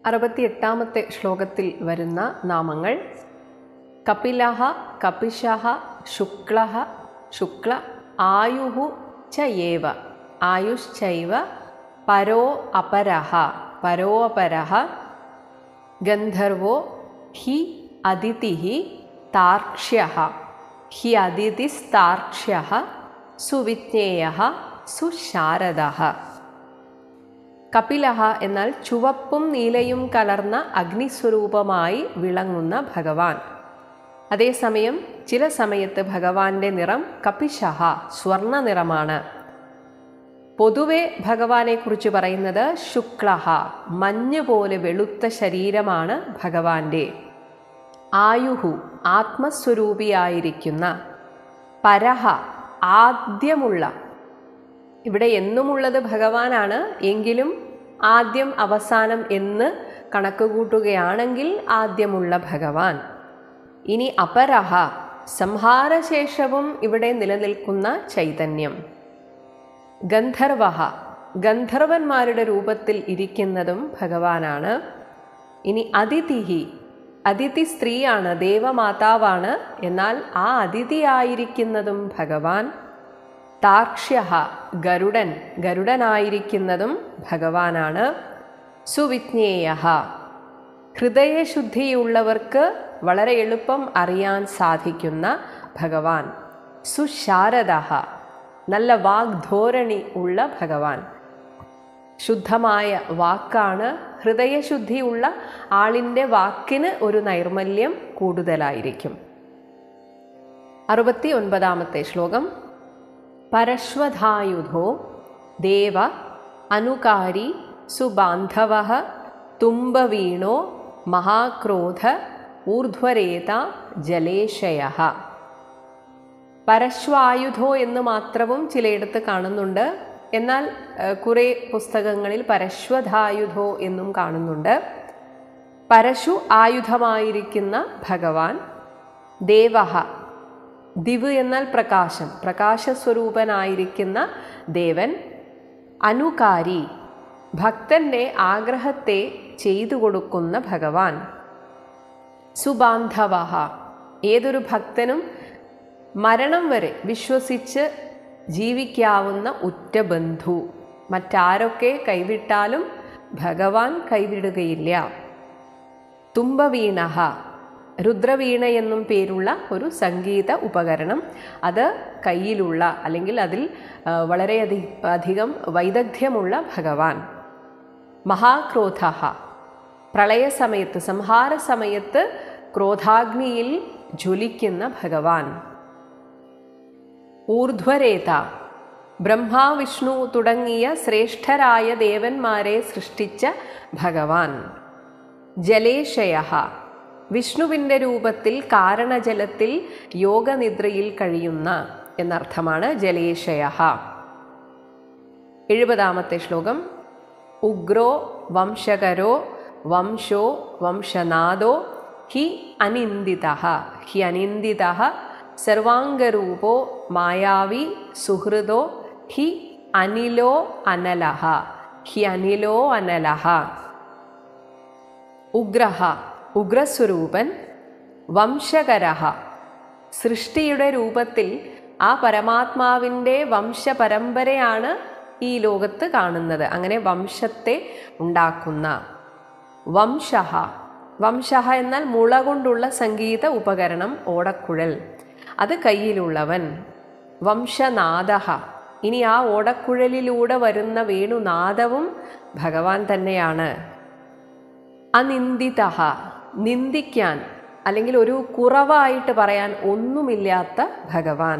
അറുപത്തിയെട്ടാമത്തെ ശ്ലോകത്തിൽ വരുന്ന നാമങ്ങൾ കപിലഹ കപിശഹ ശുക്ലഹ ശുക്ല ആയുഹു ച ഏവ ആയുശ്ചൈവ പരോ അപരഹ പരോപരഹ ഗന്ധർവോ ഹി അതിഥി താർക്ഷ്യ ഹി അതിഥിസ്താർക്ഷ്യ സുവിജ്ഞേയ സുശാരദ കപിലഹ എന്നാൽ ചുവപ്പും നീലയും കലർന്ന അഗ്നിസ്വരൂപമായി വിളങ്ങുന്ന ഭഗവാൻ അതേസമയം ചില സമയത്ത് ഭഗവാന്റെ നിറം കപിശഹ സ്വർണ്ണ നിറമാണ് പൊതുവെ ഭഗവാനെക്കുറിച്ച് പറയുന്നത് ശുക്ലഹ മഞ്ഞ് പോലെ വെളുത്ത ശരീരമാണ് ഭഗവാന്റെ ആയുഹു ആത്മസ്വരൂപിയായിരിക്കുന്ന പരഹ ആദ്യമുള്ള ഇവിടെ എന്നുമുള്ളത് ഭഗവാനാണ് എങ്കിലും ആദ്യം അവസാനം എന്ന് കണക്ക് കൂട്ടുകയാണെങ്കിൽ ആദ്യമുള്ള ഭഗവാൻ ഇനി അപരഹ സംഹാരശേഷവും ഇവിടെ നിലനിൽക്കുന്ന ചൈതന്യം ഗന്ധർവഹ ഗന്ധർവന്മാരുടെ രൂപത്തിൽ ഇരിക്കുന്നതും ഭഗവാനാണ് ഇനി അതിഥിഹി അതിഥി സ്ത്രീയാണ് ദേവമാതാവാണ് എന്നാൽ ആ അതിഥിയായിരിക്കുന്നതും ഭഗവാൻ താർക്ഷ്യ ഗരുഡൻ ഗരുഡനായിരിക്കുന്നതും ഭഗവാനാണ് സുവിജ്ഞേയ ഹൃദയശുദ്ധിയുള്ളവർക്ക് വളരെ എളുപ്പം അറിയാൻ സാധിക്കുന്ന ഭഗവാൻ സുശാരദ നല്ല വാഗ്ധോരണി ഉള്ള ഭഗവാൻ ശുദ്ധമായ വാക്കാണ് ഹൃദയശുദ്ധിയുള്ള ആളിൻ്റെ വാക്കിന് ഒരു നൈർമല്യം കൂടുതലായിരിക്കും അറുപത്തി ഒൻപതാമത്തെ ശ്ലോകം പരശ്വധായുധോ ദേവ അനുകാരി സുബാന്ധവ തുമ്പവീണോ മഹാക്രോധ ഊർധ്വരേത ജലേശയ പരശ്വായുധോ എന്ന് മാത്രവും ചിലയിടത്ത് കാണുന്നുണ്ട് എന്നാൽ കുറേ പുസ്തകങ്ങളിൽ പരശ്വധായുധോ എന്നും കാണുന്നുണ്ട് പരശു ആയുധമായിരിക്കുന്ന ഭഗവാൻ ദേവഹ ദിവ് എന്നാൽ പ്രകാശം പ്രകാശസ്വരൂപനായിരിക്കുന്ന ദേവൻ അനുകാരി ഭക്തന്റെ ആഗ്രഹത്തെ ചെയ്തു കൊടുക്കുന്ന ഭഗവാൻ സുബാന്ധവ ഏതൊരു ഭക്തനും മരണം വരെ വിശ്വസിച്ച് ജീവിക്കാവുന്ന ഉറ്റ ബന്ധു മറ്റാരൊക്കെ കൈവിട്ടാലും ഭഗവാൻ കൈവിടുകയില്ല തുമ്പവീണഹ രുദ്രവീണ എന്നും പേരുള്ള ഒരു സംഗീത ഉപകരണം അത് കയ്യിലുള്ള അല്ലെങ്കിൽ അതിൽ വളരെ അധികം വൈദഗ്ധ്യമുള്ള ഭഗവാൻ മഹാക്രോധ പ്രളയസമയത്ത് സംഹാര സമയത്ത് ക്രോധാഗ്നിയിൽ ജ്വലിക്കുന്ന ഭഗവാൻ ഊർധ്വരേത ബ്രഹ്മാവിഷ്ണു തുടങ്ങിയ ശ്രേഷ്ഠരായ ദേവന്മാരെ സൃഷ്ടിച്ച ഭഗവാൻ ജലേശയ വിഷ്ണുവിൻ്റെ രൂപത്തിൽ കാരണജലത്തിൽ യോഗനിദ്രയിൽ കഴിയുന്ന എന്നർത്ഥമാണ് ജലേശയ എഴുപതാമത്തെ ശ്ലോകം ഉഗ്രോ വംശകരോ വംശോ വംശനാദോ ഹി അനിന്ദിത ഹി അനിന്ദിത സർവാംഗരൂപോ മായാവി സുഹൃദോ ഹി അനിലോ അനലഹ ഹി അനിലോ അനലഹ ഉഗ്രഹ ഉഗ്രസ്വരൂപൻ വംശകരഹ സൃഷ്ടിയുടെ രൂപത്തിൽ ആ പരമാത്മാവിൻ്റെ വംശപരമ്പരയാണ് ഈ ലോകത്ത് കാണുന്നത് അങ്ങനെ വംശത്തെ ഉണ്ടാക്കുന്ന വംശഹ വംശഹ എന്നാൽ മുള കൊണ്ടുള്ള സംഗീത ഉപകരണം ഓടക്കുഴൽ അത് കയ്യിലുള്ളവൻ വംശനാദഹ ഇനി ആ ഓടക്കുഴലിലൂടെ വരുന്ന വേണുനാദവും ഭഗവാൻ തന്നെയാണ് അനിന്ദിത നിന്ദിക്കാൻ അല്ലെങ്കിൽ ഒരു കുറവായിട്ട് പറയാൻ ഒന്നുമില്ലാത്ത ഭഗവാൻ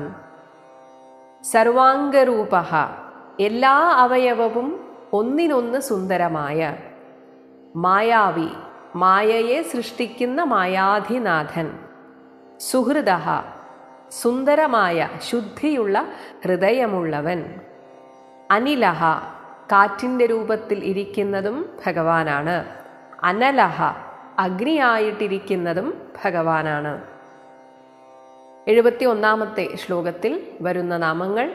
സർവാംഗരൂപ എല്ലാ അവയവവും ഒന്നിനൊന്ന് സുന്ദരമായ മായാവി മായയെ സൃഷ്ടിക്കുന്ന മായാധിനാഥൻ സുഹൃദ സുന്ദരമായ ശുദ്ധിയുള്ള ഹൃദയമുള്ളവൻ അനിലഹ കാറ്റിൻ്റെ രൂപത്തിൽ ഇരിക്കുന്നതും ഭഗവാനാണ് അനലഹ അഗ്നിയായിട്ടിരിക്കുന്നതും ഭഗവാനാണ് എഴുപത്തി ഒന്നാമത്തെ ശ്ലോകത്തിൽ വരുന്ന നാമങ്ങൾ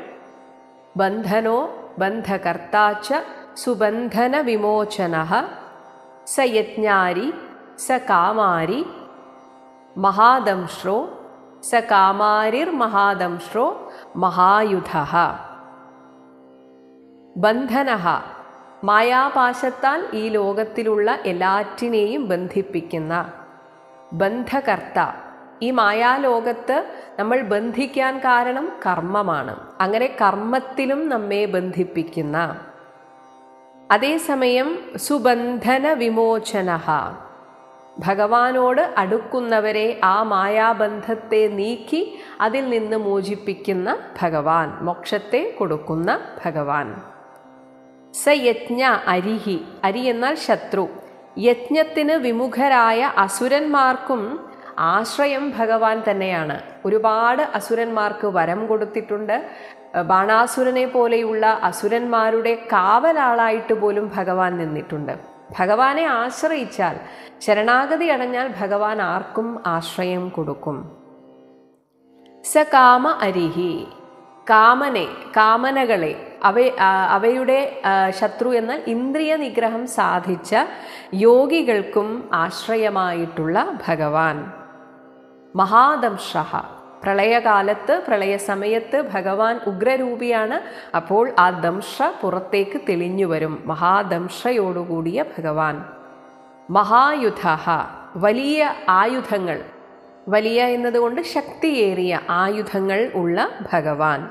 ബന്ധനോ ബന്ധകർത്താച്ച സുബന്ധന വിമോചന സ യജ്ഞാരി സ കാമാരി മഹാദംശ്രോ സ കാമാരിർ മഹാദംശ്രോ മഹായുധ ബന്ധന മായാപാശത്താൽ ഈ ലോകത്തിലുള്ള എല്ലാറ്റിനെയും ബന്ധിപ്പിക്കുന്ന ബന്ധകർത്ത ഈ മായാലോകത്ത് നമ്മൾ ബന്ധിക്കാൻ കാരണം കർമ്മമാണ് അങ്ങനെ കർമ്മത്തിലും നമ്മെ ബന്ധിപ്പിക്കുന്ന അതേസമയം സുബന്ധന വിമോചന ഭഗവാനോട് അടുക്കുന്നവരെ ആ മായാബന്ധത്തെ നീക്കി അതിൽ നിന്ന് മോചിപ്പിക്കുന്ന ഭഗവാൻ മോക്ഷത്തെ കൊടുക്കുന്ന ഭഗവാൻ സ യജ്ഞ അരിഹി അരി എന്നാൽ ശത്രു യജ്ഞത്തിന് വിമുഖരായ അസുരന്മാർക്കും ആശ്രയം ഭഗവാൻ തന്നെയാണ് ഒരുപാട് അസുരന്മാർക്ക് വരം കൊടുത്തിട്ടുണ്ട് ബാണാസുരനെ പോലെയുള്ള അസുരന്മാരുടെ കാവലാളായിട്ട് പോലും ഭഗവാൻ നിന്നിട്ടുണ്ട് ഭഗവാനെ ആശ്രയിച്ചാൽ ശരണാഗതി അടഞ്ഞാൽ ഭഗവാൻ ആർക്കും ആശ്രയം കൊടുക്കും സ കാമ അരിഹി കാമനെ കാമനകളെ അവ അവയുടെ ശത്രു എന്നാൽ ഇന്ദ്രിയ നിഗ്രഹം സാധിച്ച യോഗികൾക്കും ആശ്രയമായിട്ടുള്ള ഭഗവാൻ മഹാദംഷ പ്രളയകാലത്ത് പ്രളയസമയത്ത് ഭഗവാൻ ഉഗ്രരൂപിയാണ് അപ്പോൾ ആ ദംഷ പുറത്തേക്ക് തെളിഞ്ഞു വരും മഹാദംഷയോടുകൂടിയ ഭഗവാൻ മഹായുധ വലിയ ആയുധങ്ങൾ വലിയ എന്നതുകൊണ്ട് ശക്തിയേറിയ ആയുധങ്ങൾ ഉള്ള ഭഗവാൻ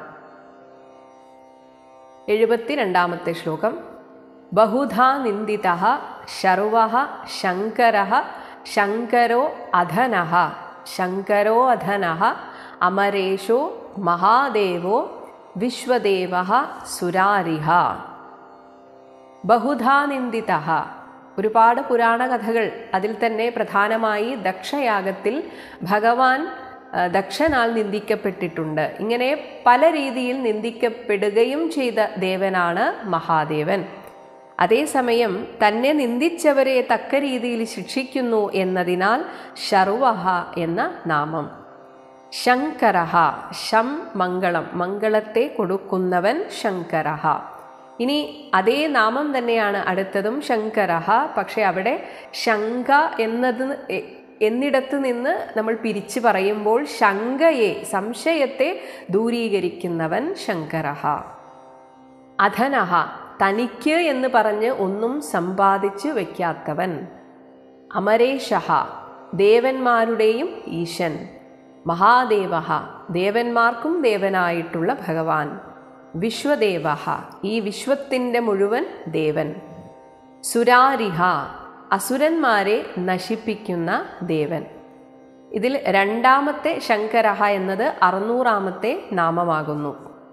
എഴുപത്തിരണ്ടാമത്തെ ശ്ലോകം ബഹുധാ നിന്ദിത ശർവ ശങ്കര ശങ്കരോ അധന ശങ്കരോ അധന അമരേഷോ മഹാദേവോ വിശ്വദേവ സുരാരിഹ ബഹുധാ നിന്ദിത ഒരുപാട് പുരാണ കഥകൾ അതിൽ തന്നെ പ്രധാനമായി ദക്ഷയാഗത്തിൽ ഭഗവാൻ ദക്ഷനാൽ നിന്ദിക്കപ്പെട്ടിട്ടുണ്ട് ഇങ്ങനെ പല രീതിയിൽ നിന്ദിക്കപ്പെടുകയും ചെയ്ത ദേവനാണ് മഹാദേവൻ അതേസമയം തന്നെ നിന്ദിച്ചവരെ തക്ക രീതിയിൽ ശിക്ഷിക്കുന്നു എന്നതിനാൽ ശർവഹ എന്ന നാമം ശങ്കരഹ ശം മംഗളം മംഗളത്തെ കൊടുക്കുന്നവൻ ശങ്കരഹ ഇനി അതേ നാമം തന്നെയാണ് അടുത്തതും ശങ്കരഹ പക്ഷെ അവിടെ ശങ്ക എന്നത് എന്നിടത്ത് നിന്ന് നമ്മൾ പിരിച്ചു പറയുമ്പോൾ ശങ്കയെ സംശയത്തെ ദൂരീകരിക്കുന്നവൻ ശങ്കരഹ അധനഹ തനിക്ക് എന്ന് പറഞ്ഞ് ഒന്നും സമ്പാദിച്ചു വയ്ക്കാത്തവൻ അമരേഷഹ ദേവന്മാരുടെയും ഈശൻ മഹാദേവ ദേവന്മാർക്കും ദേവനായിട്ടുള്ള ഭഗവാൻ വിശ്വദേവ ഈ വിശ്വത്തിൻ്റെ മുഴുവൻ ദേവൻ സുരാരിഹ അസുരന്മാരെ നശിപ്പിക്കുന്ന ദേവൻ ഇതിൽ രണ്ടാമത്തെ ശങ്കരഹ എന്നത് അറുന്നൂറാമത്തെ നാമമാകുന്നു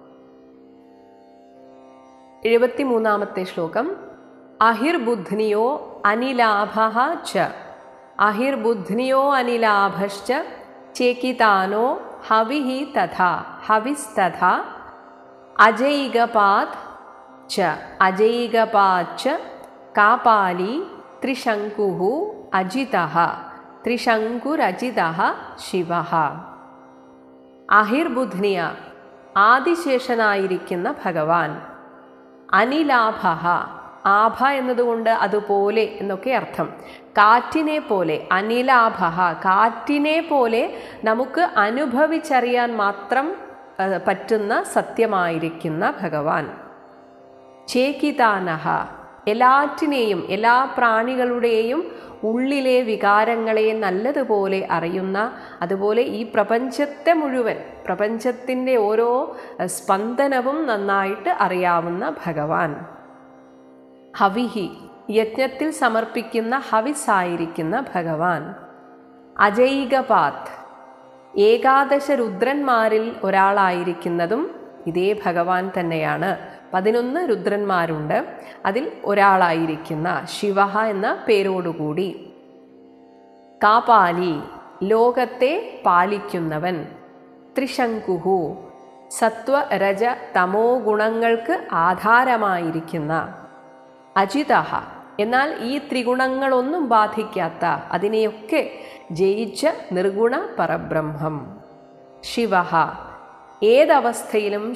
എഴുപത്തിമൂന്നാമത്തെ ശ്ലോകം അഹിർബുദ്ധ്നിയോ അനിലാഭ ച അഹിർബുദ്ധ്നിയോ അനിലാഭശ്ച ചേക്കിതാനോ ഹവിഹി തഥാ ഹവിസ്തഥാ അജൈകപാത് ച അജൈകപാത് ച കാപാലി ത്രിശങ്കുഃ അജിതഃ ത്രിശങ്കുരജിതഃ ശിവഃ അഹിർബുധ്നിയ ആദിശേഷനായിരിക്കുന്ന ഭഗവാൻ അനിലാഭ ആഭ എന്നതുകൊണ്ട് അതുപോലെ എന്നൊക്കെ അർത്ഥം കാറ്റിനെ പോലെ അനിലാഭ കാറ്റിനെ പോലെ നമുക്ക് അനുഭവിച്ചറിയാൻ മാത്രം പറ്റുന്ന സത്യമായിരിക്കുന്ന ഭഗവാൻ ചേകിതാനഹ എല്ലാറ്റിനെയും എല്ലാ പ്രാണികളുടെയും ഉള്ളിലെ വികാരങ്ങളെ നല്ലതുപോലെ അറിയുന്ന അതുപോലെ ഈ പ്രപഞ്ചത്തെ മുഴുവൻ പ്രപഞ്ചത്തിൻ്റെ ഓരോ സ്പന്ദനവും നന്നായിട്ട് അറിയാവുന്ന ഭഗവാൻ ഹവിഹി യജ്ഞത്തിൽ സമർപ്പിക്കുന്ന ഹവിസായിരിക്കുന്ന ഭഗവാൻ അജൈകപാത് ഏകാദശ രുദ്രന്മാരിൽ ഒരാളായിരിക്കുന്നതും ഇതേ ഭഗവാൻ തന്നെയാണ് പതിനൊന്ന് രുദ്രന്മാരുണ്ട് അതിൽ ഒരാളായിരിക്കുന്ന ശിവ എന്ന പേരോടുകൂടി കാപാലി ലോകത്തെ പാലിക്കുന്നവൻ ത്രിശങ്കുഹു സത്വ രജ തമോ ഗുണങ്ങൾക്ക് ആധാരമായിരിക്കുന്ന അജിതഹ എന്നാൽ ഈ ത്രിഗുണങ്ങളൊന്നും ബാധിക്കാത്ത അതിനെയൊക്കെ ജയിച്ച നിർഗുണ പരബ്രഹ്മം ശിവ ഏതവസ്ഥയിലും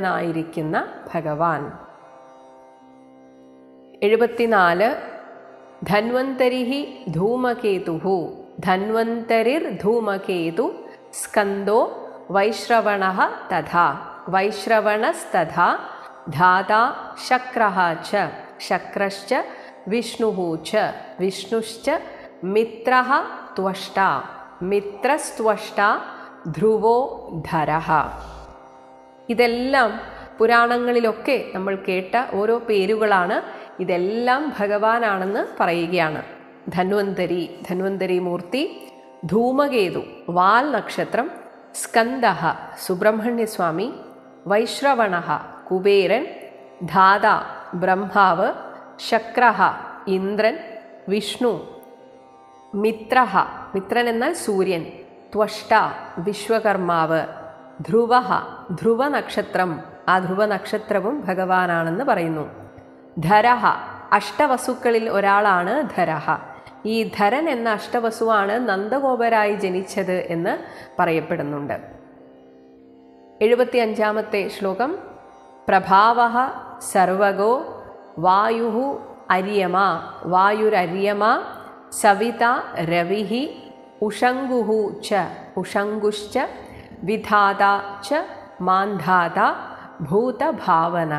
ശുദ്ധസ്വരൂപനായിരിക്കുന്ന ഭഗവാൻ എഴുപത്തിനാല് ധന്വന്തരി ധൂമകേതു ധന്വന്തരിർധൂമകേതു സ്കന്ദോ വൈശ്രവണ തഥാ വൈശ്രവണസ്തഥാ ധാതാ ശക്രഃ ച ശക്രശ്ച വിഷ്ണുഃ ച വിഷ്ണുശ്ച മിത്രഃ ത്വഷ്ട മിത്രസ്ത്വഷ്ട ധ്രുവോ ധരഃ ഇതെല്ലാം പുരാണങ്ങളിലൊക്കെ നമ്മൾ കേട്ട ഓരോ പേരുകളാണ് ഇതെല്ലാം ഭഗവാനാണെന്ന് പറയുകയാണ് ധന്വന്തരി ധന്വന്തരി മൂർത്തി ധൂമകേതു വാൽ നക്ഷത്രം സ്കന്ദ സുബ്രഹ്മണ്യസ്വാമി വൈശ്രവണ കുബേരൻ ധാത ബ്രഹ്മാവ് ശക്ര ഇന്ദ്രൻ വിഷ്ണു മിത്ര മിത്രൻ എന്നാൽ സൂര്യൻ ത്വഷ്ട വിശ്വകർമാവ് ധ്രുവ ധ്രുവ നക്ഷത്രം ആ ധ്രുവ നക്ഷത്രവും ഭഗവാനാണെന്ന് പറയുന്നു ധരഹ അഷ്ടവസുക്കളിൽ ഒരാളാണ് ധരഹ ഈ ധരൻ എന്ന അഷ്ടവസുവാണ് നന്ദഗോപരായി ജനിച്ചത് എന്ന് പറയപ്പെടുന്നുണ്ട് എഴുപത്തി അഞ്ചാമത്തെ ശ്ലോകം പ്രഭാവ സർവഗോ വായു അര്യമ വായുരര്യമ സവിത രവി ഉഷങ്കുഹു ച ഉഷങ്കുശ്ച വിധാത ച മാന്ധാത ഭൂതഭാവന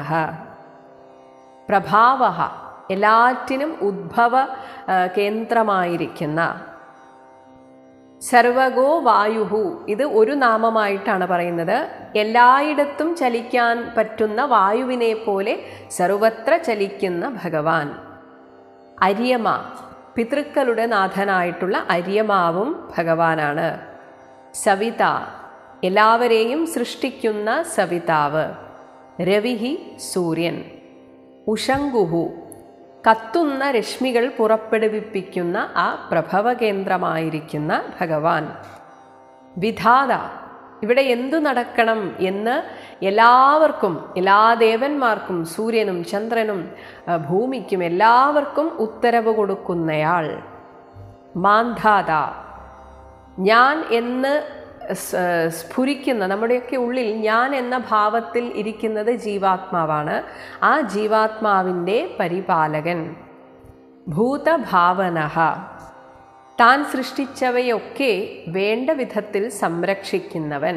പ്രഭാവ എല്ലാറ്റിനും ഉദ്ഭവ ആ, കേന്ദ്രമായിരിക്കുന്ന സർവഗോ വായുഹു ഇത് ഒരു നാമമായിട്ടാണ് പറയുന്നത് എല്ലായിടത്തും ചലിക്കാൻ പറ്റുന്ന വായുവിനെ പോലെ സർവത്ര ചലിക്കുന്ന ഭഗവാൻ അര്യമ പിതൃക്കളുടെ നാഥനായിട്ടുള്ള അര്യമാവും ഭഗവാനാണ് സവിത എല്ലാവരെയും സൃഷ്ടിക്കുന്ന സവിതാവ് രവിഹി സൂര്യൻ ഉഷങ്കുഹു കത്തുന്ന രശ്മികൾ പുറപ്പെടുവിപ്പിക്കുന്ന ആ പ്രഭവകേന്ദ്രമായിരിക്കുന്ന ഭഗവാൻ വിധാത ഇവിടെ എന്തു നടക്കണം എന്ന് എല്ലാവർക്കും എല്ലാ ദേവന്മാർക്കും സൂര്യനും ചന്ദ്രനും ആ, ഭൂമിക്കും എല്ലാവർക്കും ഉത്തരവ് കൊടുക്കുന്നയാൾ മാന്ധാത ഞാൻ എന്ന് സ്- സ്ഫുരിക്കുന്ന നമ്മുടെയൊക്കെ ഉള്ളിൽ ഞാൻ എന്ന ഭാവത്തിൽ ഇരിക്കുന്നത് ജീവാത്മാവാണ് ആ ജീവാത്മാവിൻ്റെ പരിപാലകൻ ഭൂതഭാവനഃ താൻ സൃഷ്ടിച്ചവയൊക്കെ വേണ്ട വിധത്തിൽ സംരക്ഷിക്കുന്നവൻ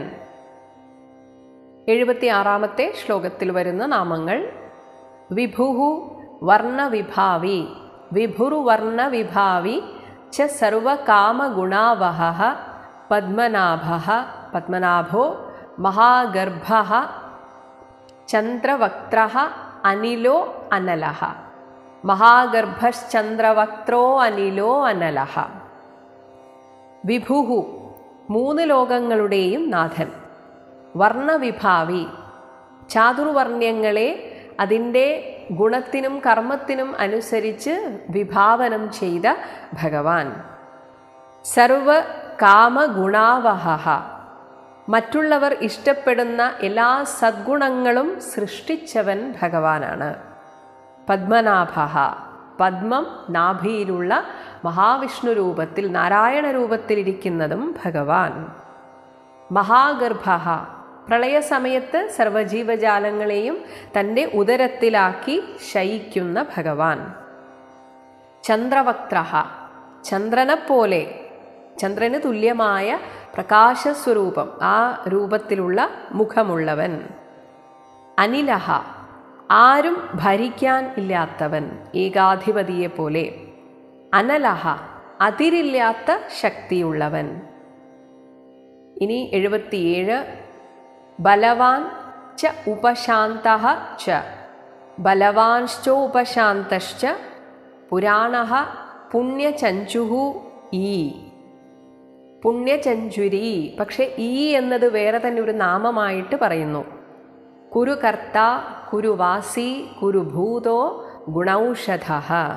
എഴുപത്തിയാറാമത്തെ ശ്ലോകത്തിൽ വരുന്ന നാമങ്ങൾ വിഭുഹു വർണ്ണവിഭാവി വിഭുർവർണ്ണവിഭാവി ച സർവകാമഗുണാവഹ പത്മനാഭ പത്മനാഭോ മഹാഗർഭ ചന്ദ്രവക്ത്ര അനിലോ അനലഃ മഹാഗർഭശ്ചന്ദ്രവക്ത്രോ അനിലോ അനലഃ വിഭുഹു മൂന്ന് ലോകങ്ങളുടെയും നാഥൻ വർണ്ണവിഭാവി ചാതുർവർണ്ണ്യങ്ങളെ അതിൻ്റെ ഗുണത്തിനും കർമ്മത്തിനും അനുസരിച്ച് വിഭാവനം ചെയ്ത ഭഗവാൻ സർവ കാമഗുണാവഹ മറ്റുള്ളവർ ഇഷ്ടപ്പെടുന്ന എല്ലാ സദ്ഗുണങ്ങളും സൃഷ്ടിച്ചവൻ ഭഗവാനാണ് പത്മനാഭ പത്മം നാഭിയിലുള്ള മഹാവിഷ്ണു രൂപത്തിൽ നാരായണ രൂപത്തിലിരിക്കുന്നതും ഭഗവാൻ മഹാഗർഭ പ്രളയസമയത്ത് സർവജീവജാലങ്ങളെയും തൻ്റെ ഉദരത്തിലാക്കി ശയിക്കുന്ന ഭഗവാൻ ചന്ദ്രവക്ത്ര ചന്ദ്രനെപ്പോലെ ചന്ദ്രന് തുല്യമായ പ്രകാശസ്വരൂപം ആ രൂപത്തിലുള്ള മുഖമുള്ളവൻ അനിലഹ ആരും ഭരിക്കാൻ ഇല്ലാത്തവൻ ഏകാധിപതിയെപ്പോലെ അനലഹ അതിരില്ലാത്ത ശക്തിയുള്ളവൻ ഇനി എഴുപത്തിയേഴ് ബലവാൻ ച ഉപശാന്ത ച ബലവാൻശ്ചോപശാന്തശ്ച പുരാണ പുണ്യചഞ്ചുഹു ഈ പുണ്യചഞ്ചുരി പക്ഷെ ഈ എന്നത് വേറെ തന്നെ ഒരു നാമമായിട്ട് പറയുന്നു കുരുകർത്ത കുരുവാസി കുരുഭൂതോ ഗുണൌഷധ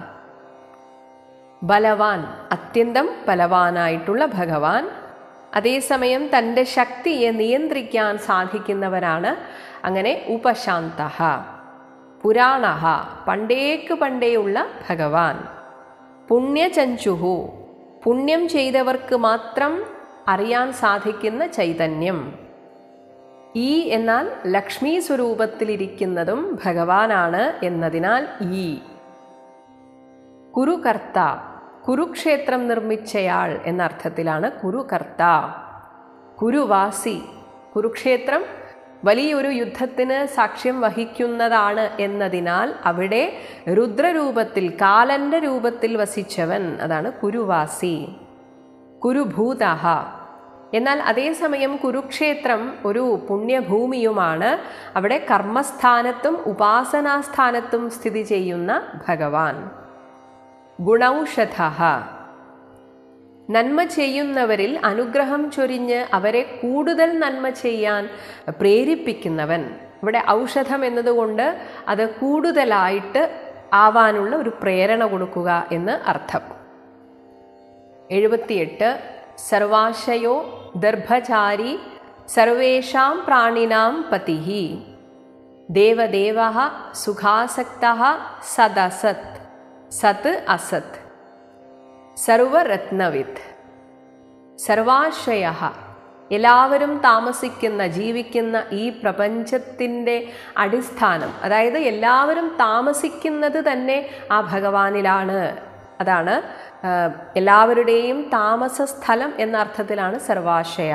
ബലവാൻ അത്യന്തം ബലവാനായിട്ടുള്ള ഭഗവാൻ അതേസമയം തൻ്റെ ശക്തിയെ നിയന്ത്രിക്കാൻ സാധിക്കുന്നവരാണ് അങ്ങനെ ഉപശാന്ത പുരാണ പണ്ടേക്ക് പണ്ടേയുള്ള ഭഗവാൻ പുണ്യചഞ്ചുഹു പുണ്യം ചെയ്തവർക്ക് മാത്രം അറിയാൻ സാധിക്കുന്ന ചൈതന്യം ഈ എന്നാൽ ലക്ഷ്മി സ്വരൂപത്തിലിരിക്കുന്നതും ഭഗവാനാണ് എന്നതിനാൽ ഈ കുരുകർത്ത കുരുക്ഷേത്രം നിർമ്മിച്ചയാൾ എന്ന അർത്ഥത്തിലാണ് കുരുകർത്ത കുരുവാസി കുരുക്ഷേത്രം വലിയൊരു യുദ്ധത്തിന് സാക്ഷ്യം വഹിക്കുന്നതാണ് എന്നതിനാൽ അവിടെ രുദ്രരൂപത്തിൽ കാലന്റെ രൂപത്തിൽ വസിച്ചവൻ അതാണ് കുരുവാസി കുരുഭൂതഹ എന്നാൽ അതേസമയം കുരുക്ഷേത്രം ഒരു പുണ്യഭൂമിയുമാണ് അവിടെ കർമ്മസ്ഥാനത്തും ഉപാസനാസ്ഥാനത്തും സ്ഥിതി ചെയ്യുന്ന ഭഗവാൻ ഗുണൌഷധ നന്മ ചെയ്യുന്നവരിൽ അനുഗ്രഹം ചൊരിഞ്ഞ് അവരെ കൂടുതൽ നന്മ ചെയ്യാൻ പ്രേരിപ്പിക്കുന്നവൻ ഇവിടെ ഔഷധം എന്നതുകൊണ്ട് അത് കൂടുതലായിട്ട് ആവാനുള്ള ഒരു പ്രേരണ കൊടുക്കുക എന്ന് അർത്ഥം എഴുപത്തിയെട്ട് സർവാശയോ ദർഭചാരി സർവേഷാം പ്രാണിനാം പതി ദേവദേവ സുഖാസക്ത സദസത് സത് അസത് സർവരത്നവിത്ത് സർവാശ്രയ എല്ലാവരും താമസിക്കുന്ന ജീവിക്കുന്ന ഈ പ്രപഞ്ചത്തിൻ്റെ അടിസ്ഥാനം അതായത് എല്ലാവരും താമസിക്കുന്നത് തന്നെ ആ ഭഗവാനിലാണ് അതാണ് ആ, എല്ലാവരുടെയും താമസ സ്ഥലം എന്ന അർത്ഥത്തിലാണ് സർവാശയ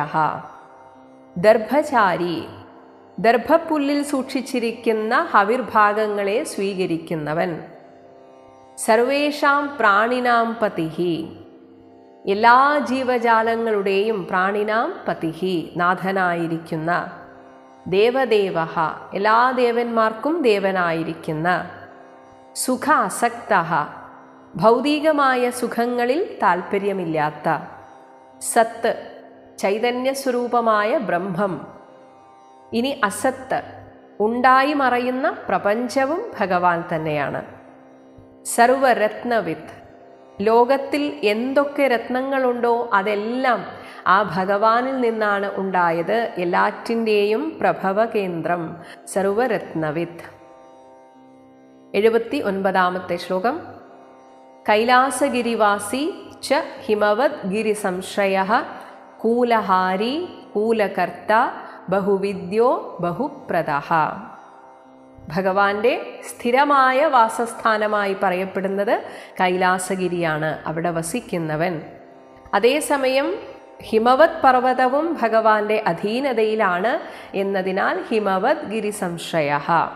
ദർഭചാരി ദർഭപ്പുല്ലിൽ സൂക്ഷിച്ചിരിക്കുന്ന ഹവിർഭാഗങ്ങളെ സ്വീകരിക്കുന്നവൻ സർവേഷാം പ്രാണിനാം പതിഹി എല്ലാ ജീവജാലങ്ങളുടെയും പ്രാണിനാം പതിഹി നാഥനായിരിക്കുന്ന ദേവദേവ എല്ലാ ദേവന്മാർക്കും ദേവനായിരിക്കുന്ന സുഖ അസക്ത ഭൗതികമായ സുഖങ്ങളിൽ താൽപ്പര്യമില്ലാത്ത സത്ത് ചൈതന്യസ്വരൂപമായ ബ്രഹ്മം ഇനി അസത്ത് ഉണ്ടായി മറയുന്ന പ്രപഞ്ചവും ഭഗവാൻ തന്നെയാണ് സർവരത്നവിത്ത് ലോകത്തിൽ എന്തൊക്കെ രത്നങ്ങളുണ്ടോ അതെല്ലാം ആ ഭഗവാനിൽ നിന്നാണ് ഉണ്ടായത് എല്ലാറ്റിൻ്റെയും പ്രഭവ കേന്ദ്രം സർവരത്നവിത്ത് എഴുപത്തി ഒൻപതാമത്തെ ശ്ലോകം കൈലാസഗിരിവാസി ച ഹിമവത് ഗിരിസംശ്രയ കൂലഹാരി കൂലകർത്ത ബഹുവിദ്യോ ബഹുപ്രദ ഭഗവാന്റെ സ്ഥിരമായ വാസസ്ഥാനമായി പറയപ്പെടുന്നത് കൈലാസഗിരിയാണ് അവിടെ വസിക്കുന്നവൻ അതേസമയം ഹിമവത് പർവ്വതവും ഭഗവാന്റെ അധീനതയിലാണ് എന്നതിനാൽ ഹിമവത് ഗിരി സംശയ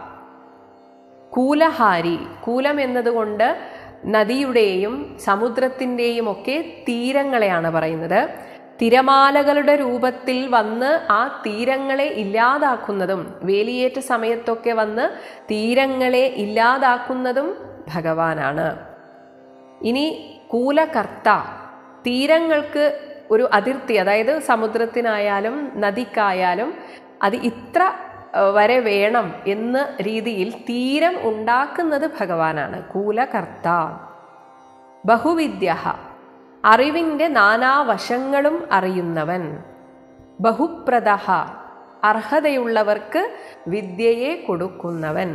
കൂലഹാരി കൂലം എന്നതുകൊണ്ട് നദിയുടെയും സമുദ്രത്തിൻ്റെയും ഒക്കെ തീരങ്ങളെയാണ് പറയുന്നത് തിരമാലകളുടെ രൂപത്തിൽ വന്ന് ആ തീരങ്ങളെ ഇല്ലാതാക്കുന്നതും വേലിയേറ്റ സമയത്തൊക്കെ വന്ന് തീരങ്ങളെ ഇല്ലാതാക്കുന്നതും ഭഗവാനാണ് ഇനി കൂലകർത്ത തീരങ്ങൾക്ക് ഒരു അതിർത്തി അതായത് സമുദ്രത്തിനായാലും നദിക്കായാലും അത് ഇത്ര ഏഹ്, വരെ വേണം എന്ന രീതിയിൽ തീരം ഉണ്ടാക്കുന്നത് ഭഗവാനാണ് കൂലകർത്ത ബഹുവിദ്യ അറിവിൻ്റെ നാനാവശങ്ങളും അറിയുന്നവൻ ബഹുപ്രദ അർഹതയുള്ളവർക്ക് വിദ്യയെ കൊടുക്കുന്നവൻ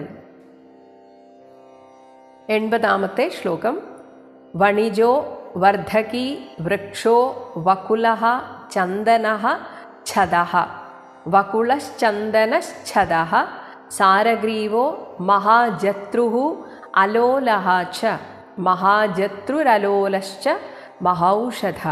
എൺപതാമത്തെ ശ്ലോകം വണിജോ വർദ്ധകി വൃക്ഷോ വകുല ചന്ദന ഛദ വകുളശ്ചന്ദനശ്ഛദ സാരഗ്രീവോ മഹാജത്രു അലോല ച മഹാജത്രുരലോലശ്ച മഹൗഷധ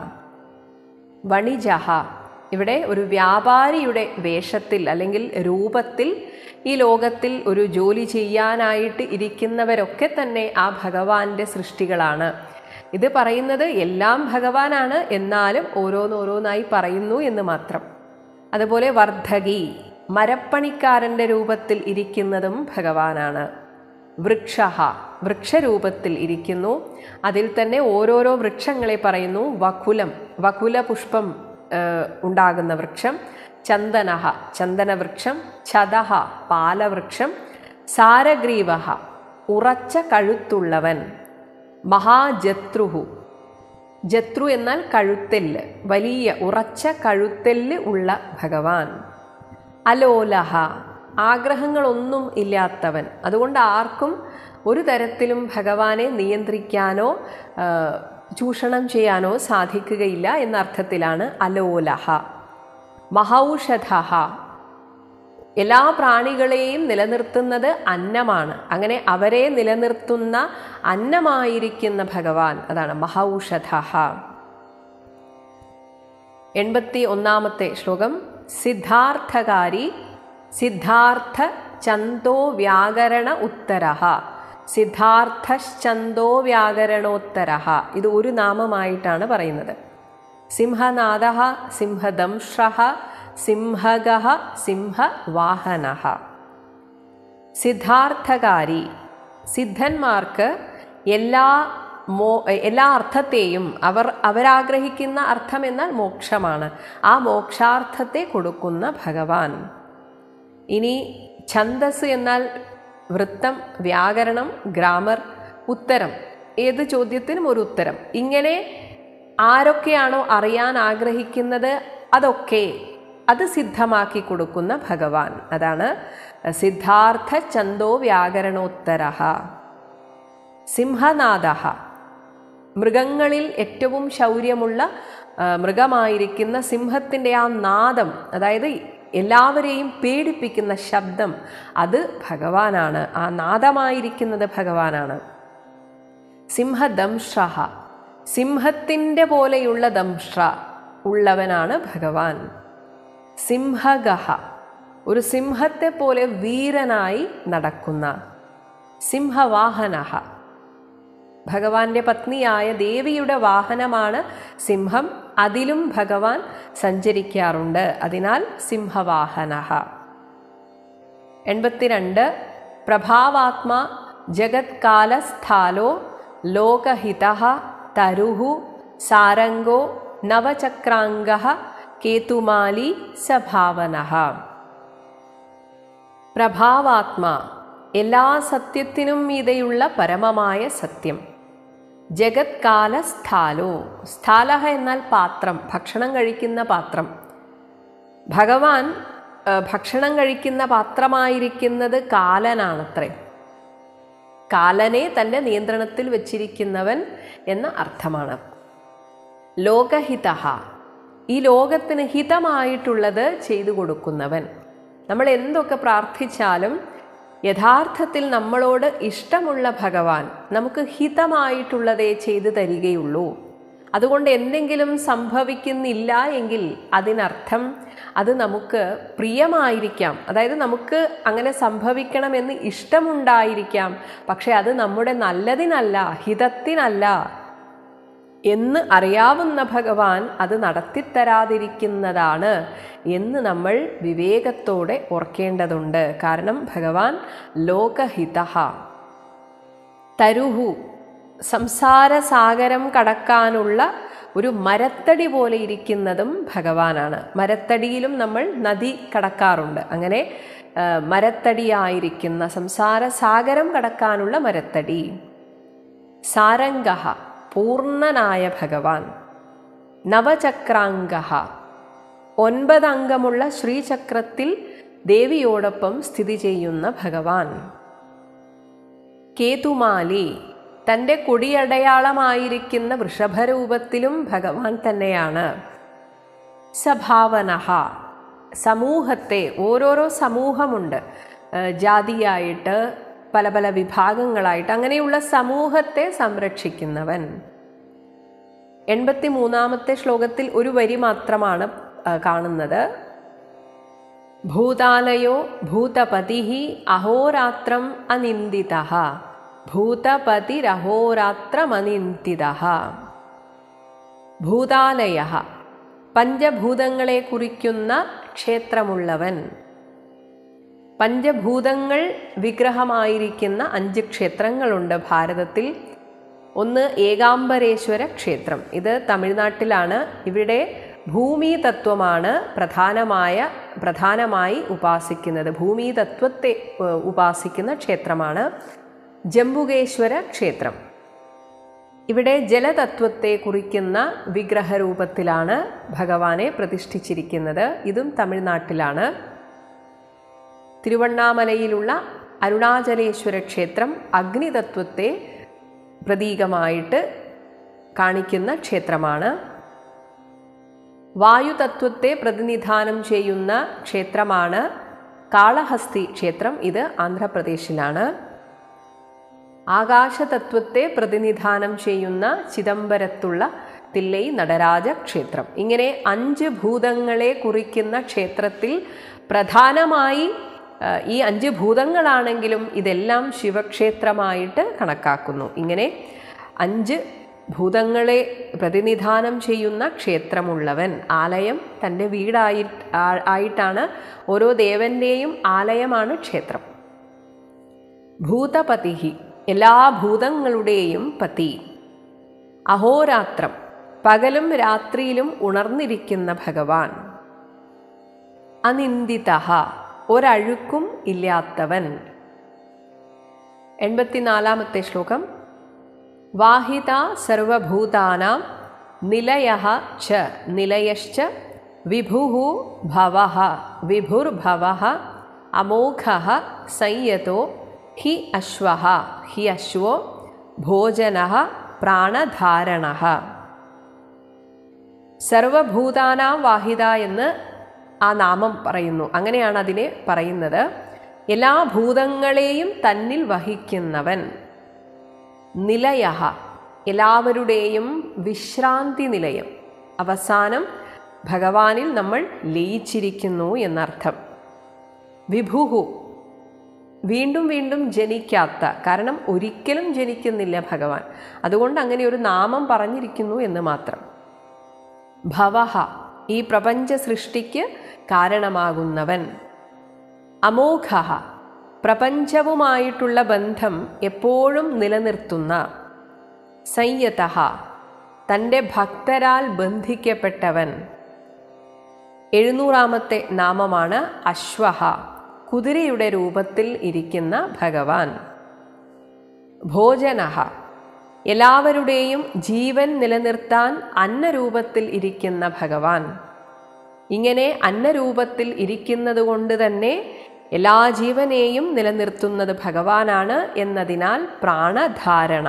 വണിജ ഇവിടെ ഒരു വ്യാപാരിയുടെ വേഷത്തിൽ അല്ലെങ്കിൽ രൂപത്തിൽ ഈ ലോകത്തിൽ ഒരു ജോലി ചെയ്യാനായിട്ട് ഇരിക്കുന്നവരൊക്കെ തന്നെ ആ ഭഗവാന്റെ സൃഷ്ടികളാണ് ഇത് പറയുന്നത് എല്ലാം ഭഗവാനാണ് എന്നാലും ഓരോന്നോരോന്നായി പറയുന്നു എന്ന് മാത്രം അതുപോലെ വർദ്ധകി മരപ്പണിക്കാരൻ്റെ രൂപത്തിൽ ഇരിക്കുന്നതും ഭഗവാനാണ് വൃക്ഷ വൃക്ഷരൂപത്തിൽ ഇരിക്കുന്നു അതിൽ തന്നെ ഓരോരോ വൃക്ഷങ്ങളെ പറയുന്നു വകുലം വകുല പുഷ്പം ഏഹ്, ഉണ്ടാകുന്ന വൃക്ഷം ചന്ദനഹ ചന്ദനവൃക്ഷം ഛതഹ പാലവൃക്ഷം സാരഗ്രീവ ഉറച്ച കഴുത്തുള്ളവൻ മഹാജത്രുഹു ജത്രു എന്നാൽ കഴുത്തെല്ല് വലിയ ഉറച്ച കഴുത്തെല്ല് ഉള്ള ഭഗവാൻ അലോലഹ ആഗ്രഹങ്ങളൊന്നും ഇല്ലാത്തവൻ അതുകൊണ്ട് ആർക്കും ഒരു തരത്തിലും ഭഗവാനെ നിയന്ത്രിക്കാനോ ആ, ചൂഷണം ചെയ്യാനോ സാധിക്കുകയില്ല എന്ന അർത്ഥത്തിലാണ് അലോലഹ മഹൗഷധ എല്ലാ പ്രാണികളെയും നിലനിർത്തുന്നത് അന്നമാണ് അങ്ങനെ അവരെ നിലനിർത്തുന്ന അന്നമായിരിക്കുന്ന ഭഗവാൻ അതാണ് മഹൌഷധ എൺപത്തി ഒന്നാമത്തെ ശ്ലോകം സിദ്ധാർത്ഥകാരി സിദ്ധാർത്ഥ ചന്തോ വ്യാകരണ ഉത്തര സിദ്ധാർത്ഥശ്ചന്തോ വ്യാകരണോത്തര ഇത് ഒരു നാമമായിട്ടാണ് പറയുന്നത് സിംഹനാദ സിംഹദംശ്ര സിംഹഗ സിംഹവാഹന സിദ്ധാർത്ഥകാരി സിദ്ധന്മാർക്ക് എല്ലാ മോ എല്ലാ അർത്ഥത്തെയും അവർ അവരാഗ്രഹിക്കുന്ന അർത്ഥം എന്നാൽ മോക്ഷമാണ് ആ മോക്ഷാർത്ഥത്തെ കൊടുക്കുന്ന ഭഗവാൻ ഇനി ഛന്ദസ് എന്നാൽ വൃത്തം വ്യാകരണം ഗ്രാമർ ഉത്തരം ഏത് ചോദ്യത്തിനും ഒരു ഉത്തരം ഇങ്ങനെ ആരൊക്കെയാണോ അറിയാൻ ആഗ്രഹിക്കുന്നത് അതൊക്കെ അത് സിദ്ധമാക്കി കൊടുക്കുന്ന ഭഗവാൻ അതാണ് സിദ്ധാർത്ഥ ചന്തോ വ്യാകരണോത്തര സിംഹനാദ മൃഗങ്ങളിൽ ഏറ്റവും ശൗര്യമുള്ള മൃഗമായിരിക്കുന്ന സിംഹത്തിൻ്റെ ആ നാദം അതായത് എല്ലാവരെയും പേടിപ്പിക്കുന്ന ശബ്ദം അത് ഭഗവാനാണ് ആ നാദമായിരിക്കുന്നത് ഭഗവാനാണ് സിംഹദംശ്ര സിംഹത്തിൻ്റെ പോലെയുള്ള ദംശ്ര ഉള്ളവനാണ് ഭഗവാൻ സിംഹഗഹ ഒരു സിംഹത്തെ പോലെ വീരനായി നടക്കുന്ന സിംഹവാഹന ഭഗവാന്റെ പത്നിയായ ദേവിയുടെ വാഹനമാണ് സിംഹം അതിലും ഭഗവാൻ സഞ്ചരിക്കാറുണ്ട് അതിനാൽ സിംഹവാഹന എൺപത്തിരണ്ട് പ്രഭാവാത്മാ ജഗത്കാലസ്ഥാലോ ലോകഹിത തരുഹു സാരംഗോ നവചക്രാംഗ കേതുമാലി സഭാവന പ്രഭാവാത്മാ എല്ലാ സത്യത്തിനും മീതെയുള്ള പരമമായ സത്യം ജഗത്കാല സ്ഥാലോ സ്ഥാലഹ എന്നാൽ പാത്രം ഭക്ഷണം കഴിക്കുന്ന പാത്രം ഭഗവാൻ ഭക്ഷണം കഴിക്കുന്ന പാത്രമായിരിക്കുന്നത് കാലനാണത്രേ കാലനെ തൻ്റെ നിയന്ത്രണത്തിൽ വച്ചിരിക്കുന്നവൻ എന്ന അർത്ഥമാണ് ലോകഹിത ഈ ലോകത്തിന് ഹിതമായിട്ടുള്ളത് ചെയ്തു കൊടുക്കുന്നവൻ നമ്മൾ എന്തൊക്കെ പ്രാർത്ഥിച്ചാലും യഥാർത്ഥത്തിൽ നമ്മളോട് ഇഷ്ടമുള്ള ഭഗവാൻ നമുക്ക് ഹിതമായിട്ടുള്ളതേ ചെയ്തു തരികയുള്ളൂ അതുകൊണ്ട് എന്തെങ്കിലും സംഭവിക്കുന്നില്ല എങ്കിൽ അതിനർത്ഥം അത് നമുക്ക് പ്രിയമായിരിക്കാം അതായത് നമുക്ക് അങ്ങനെ സംഭവിക്കണമെന്ന് ഇഷ്ടമുണ്ടായിരിക്കാം പക്ഷെ അത് നമ്മുടെ നല്ലതിനല്ല ഹിതത്തിനല്ല എന്ന് അറിയാവുന്ന ഭഗവാൻ അത് നടത്തിത്തരാതിരിക്കുന്നതാണ് എന്ന് നമ്മൾ വിവേകത്തോടെ ഓർക്കേണ്ടതുണ്ട് കാരണം ഭഗവാൻ ലോകഹിത തരുഹു സംസാരസാഗരം കടക്കാനുള്ള ഒരു മരത്തടി പോലെ ഇരിക്കുന്നതും ഭഗവാനാണ് മരത്തടിയിലും നമ്മൾ നദി കടക്കാറുണ്ട് അങ്ങനെ മരത്തടിയായിരിക്കുന്ന സംസാര സാഗരം കടക്കാനുള്ള മരത്തടി സാരംഗഹ പൂർണ്ണനായ ഭഗവാൻ നവചക്രാംഗ ഒൻപതംഗമുള്ള ശ്രീചക്രത്തിൽ ദേവിയോടൊപ്പം സ്ഥിതി ചെയ്യുന്ന ഭഗവാൻ കേതുമാലി തൻ്റെ കൊടിയടയാളമായിരിക്കുന്ന വൃഷഭരൂപത്തിലും ഭഗവാൻ തന്നെയാണ് സഭാവനഹ സമൂഹത്തെ ഓരോരോ സമൂഹമുണ്ട് ജാതിയായിട്ട് പല പല വിഭാഗങ്ങളായിട്ട് അങ്ങനെയുള്ള സമൂഹത്തെ സംരക്ഷിക്കുന്നവൻ എൺപത്തി മൂന്നാമത്തെ ശ്ലോകത്തിൽ ഒരു വരി മാത്രമാണ് കാണുന്നത് ഭൂതാലയോ ഭൂതപതി അഹോരാത്രം അനിന്ദിത ഭൂതപതിരഹോരാത്രമനിന്ദിത ഭൂതാലയ പഞ്ചഭൂതങ്ങളെ കുറിക്കുന്ന ക്ഷേത്രമുള്ളവൻ പഞ്ചഭൂതങ്ങൾ വിഗ്രഹമായിരിക്കുന്ന അഞ്ച് ക്ഷേത്രങ്ങളുണ്ട് ഭാരതത്തിൽ ഒന്ന് ഏകാംബരേശ്വര ക്ഷേത്രം ഇത് തമിഴ്നാട്ടിലാണ് ഇവിടെ ഭൂമി തത്വമാണ് പ്രധാനമായ പ്രധാനമായി ഉപാസിക്കുന്നത് ഭൂമി തത്വത്തെ ഉപാസിക്കുന്ന ക്ഷേത്രമാണ് ജംബുകേശ്വര ക്ഷേത്രം ഇവിടെ ജലതത്വത്തെ കുറിക്കുന്ന വിഗ്രഹരൂപത്തിലാണ് ഭഗവാനെ പ്രതിഷ്ഠിച്ചിരിക്കുന്നത് ഇതും തമിഴ്നാട്ടിലാണ് തിരുവണ്ണാമലയിലുള്ള അരുണാചലേശ്വര ക്ഷേത്രം അഗ്നിതത്വത്തെ പ്രതീകമായിട്ട് കാണിക്കുന്ന ക്ഷേത്രമാണ് വായുതത്വത്തെ പ്രതിനിധാനം ചെയ്യുന്ന ക്ഷേത്രമാണ് കാളഹസ്തി ക്ഷേത്രം ഇത് ആന്ധ്രാപ്രദേശിലാണ് ആകാശതത്വത്തെ പ്രതിനിധാനം ചെയ്യുന്ന ചിദംബരത്തുള്ള തില്ലൈ നടരാജ ക്ഷേത്രം ഇങ്ങനെ അഞ്ച് ഭൂതങ്ങളെ കുറിക്കുന്ന ക്ഷേത്രത്തിൽ പ്രധാനമായി ആ, ഈ അഞ്ച് ഭൂതങ്ങളാണെങ്കിലും ഇതെല്ലാം ശിവക്ഷേത്രമായിട്ട് കണക്കാക്കുന്നു ഇങ്ങനെ അഞ്ച് ഭൂതങ്ങളെ പ്രതിനിധാനം ചെയ്യുന്ന ക്ഷേത്രമുള്ളവൻ ആലയം തൻ്റെ വീടായി ആ- ആയിട്ടാണ് ഓരോ ദേവൻ്റെയും ആലയമാണ് ക്ഷേത്രം ഭൂതപതിഹി എല്ലാ ഭൂതങ്ങളുടെയും പതി അഹോരാത്രം പകലും രാത്രിയിലും ഉണർന്നിരിക്കുന്ന ഭഗവാൻ അനിന്ദിത ഒരഴുക്കും ഇല്ലാത്തവൻ എൺപത്തിനാലാമത്തെ ശ്ലോകം വാഹിത സർവഭൂതാനാം നിലയ ച നിലയശ്ച വിഭു ഭവ വിഭുർഭവ അമോഘ സംയതോ ഹി അശ്വ ഹി അശ്വോ ഭോജന പ്രാണധാരണ സർവഭൂതാനാം വാഹിത എന്ന് ആ നാമം പറയുന്നു അങ്ങനെയാണ് അതിനെ പറയുന്നത് എല്ലാ ഭൂതങ്ങളെയും തന്നിൽ വഹിക്കുന്നവൻ നിലയ എല്ലാവരുടെയും വിശ്രാന്തി നിലയം അവസാനം ഭഗവാനിൽ നമ്മൾ ലയിച്ചിരിക്കുന്നു എന്നർത്ഥം വിഭുഹു വീണ്ടും വീണ്ടും ജനിക്കാത്ത കാരണം ഒരിക്കലും ജനിക്കുന്നില്ല ഭഗവാൻ അതുകൊണ്ട് അങ്ങനെ ഒരു നാമം പറഞ്ഞിരിക്കുന്നു എന്ന് മാത്രം ഭവഹ ഈ പ്രപഞ്ച സൃഷ്ടിക്ക് കാരണമാകുന്നവൻ അമോഘ പ്രപഞ്ചവുമായിട്ടുള്ള ബന്ധം എപ്പോഴും നിലനിർത്തുന്ന സംയത തൻ്റെ ഭക്തരാൽ ബന്ധിക്കപ്പെട്ടവൻ എഴുന്നൂറാമത്തെ നാമമാണ് അശ്വഹ കുതിരയുടെ രൂപത്തിൽ ഇരിക്കുന്ന ഭഗവാൻ ഭോജനഹ എല്ലാവരുടെയും ജീവൻ നിലനിർത്താൻ അന്നരൂപത്തിൽ ഇരിക്കുന്ന ഭഗവാൻ ഇങ്ങനെ അന്നരൂപത്തിൽ ഇരിക്കുന്നത് കൊണ്ട് തന്നെ എല്ലാ ജീവനെയും നിലനിർത്തുന്നത് ഭഗവാനാണ് എന്നതിനാൽ പ്രാണധാരണ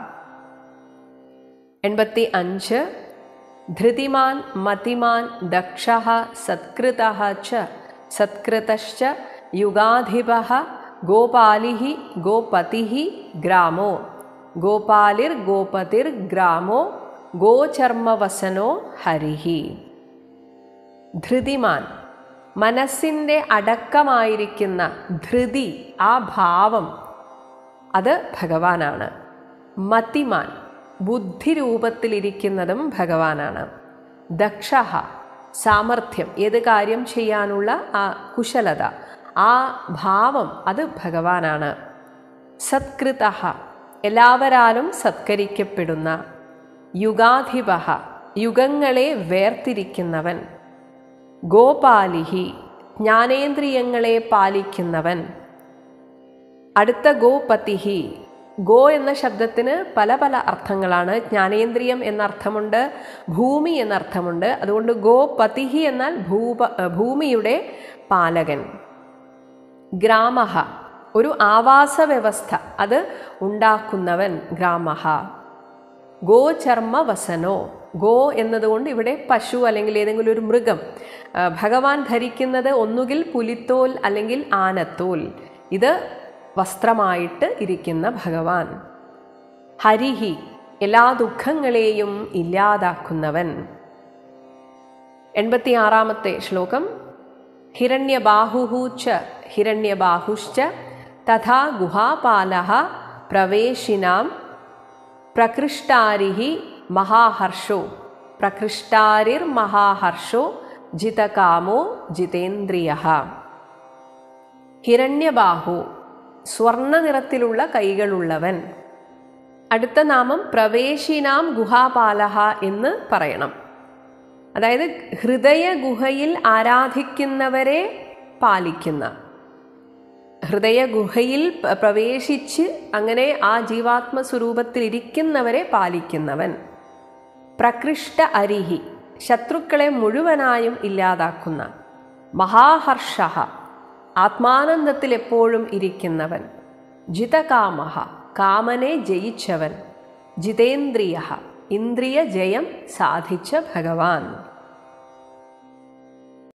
എൺപത്തി അഞ്ച് ധൃതിമാൻ മതിമാൻ ദക്ഷ സത്കൃത ച സത്കൃതശ്ച യുഗാധിപ ഗോപാലി ഗോപതി ഗ്രാമോ ഗോപാലിർ ഗോപതിർ ഗ്രാമോ ഗോചർമ്മവസനോ ഹരിഹി ധൃതിമാൻ മനസ്സിൻ്റെ അടക്കമായിരിക്കുന്ന ധൃതി ആ ഭാവം അത് ഭഗവാനാണ് മതിമാൻ ബുദ്ധി രൂപത്തിലിരിക്കുന്നതും ഭഗവാനാണ് ദക്ഷ സാമർഥ്യം ഏത് കാര്യം ചെയ്യാനുള്ള ആ കുശലത ആ ഭാവം അത് ഭഗവാനാണ് സത്കൃത എല്ലാവരാലും സത്കരിക്കപ്പെടുന്ന യുഗാധിപ യുഗങ്ങളെ വേർതിരിക്കുന്നവൻ ഗോപാലിഹി ജ്ഞാനേന്ദ്രിയങ്ങളെ പാലിക്കുന്നവൻ അടുത്ത ഗോപതിഹി ഗോ എന്ന ശബ്ദത്തിന് പല പല അർത്ഥങ്ങളാണ് ജ്ഞാനേന്ദ്രിയം എന്ന അർത്ഥമുണ്ട് ഭൂമി എന്ന അർത്ഥമുണ്ട് അതുകൊണ്ട് ഗോപതിഹി എന്നാൽ ഭൂപ ഭൂമിയുടെ പാലകൻ ഗ്രാമഹ ഒരു ആവാസ വ്യവസ്ഥ അത് ഉണ്ടാക്കുന്നവൻ ഗ്രാമഹ ഗോചർമ്മ വസനോ ഗോ എന്നതുകൊണ്ട് ഇവിടെ പശു അല്ലെങ്കിൽ ഏതെങ്കിലും ഒരു മൃഗം ആ, ഭഗവാൻ ധരിക്കുന്നത് ഒന്നുകിൽ പുലിത്തോൽ അല്ലെങ്കിൽ ആനത്തോൽ ഇത് വസ്ത്രമായിട്ട് ഇരിക്കുന്ന ഭഗവാൻ ഹരിഹി എല്ലാ ദുഃഖങ്ങളെയും ഇല്ലാതാക്കുന്നവൻ എൺപത്തിയാറാമത്തെ ശ്ലോകം ഹിരണ്യബാഹു ച ഹിരണ്യബാഹുശ്ച തഥാ ഗുഹാപാല പ്രവേശിനാം പ്രകൃഷ്ടാരിഹി മഹാഹർഷോ പ്രകൃഷ്ടാരിർ മഹാഹർഷോ ജിതകാമോ ജിതേന്ദ്രിയ ഹിരണ്യബാഹു സ്വർണ്ണ നിറത്തിലുള്ള കൈകളുള്ളവൻ അടുത്ത നാമം പ്രവേശിനാം ഗുഹാപാലഹ എന്ന് പറയണം അതായത് ഹൃദയ ഗുഹയിൽ ആരാധിക്കുന്നവരെ പാലിക്കുന്ന ഹൃദയ ഗുഹയിൽ പ- പ്രവേശിച്ച് അങ്ങനെ ആ ജീവാത്മ സ്വരൂപത്തിൽ ഇരിക്കുന്നവരെ പാലിക്കുന്നവൻ പ്രകൃഷ്ട അരിഹി ശത്രുക്കളെ മുഴുവനായും ഇല്ലാതാക്കുന്ന മഹാഹർഷ ആത്മാനന്ദത്തിൽ എപ്പോഴും ഇരിക്കുന്നവൻ ജിതകാമഹ കാമനെ ജയിച്ചവൻ ജിതേന്ദ്രിയ ഇന്ദ്രിയ ജയം സാധിച്ച ഭഗവാൻ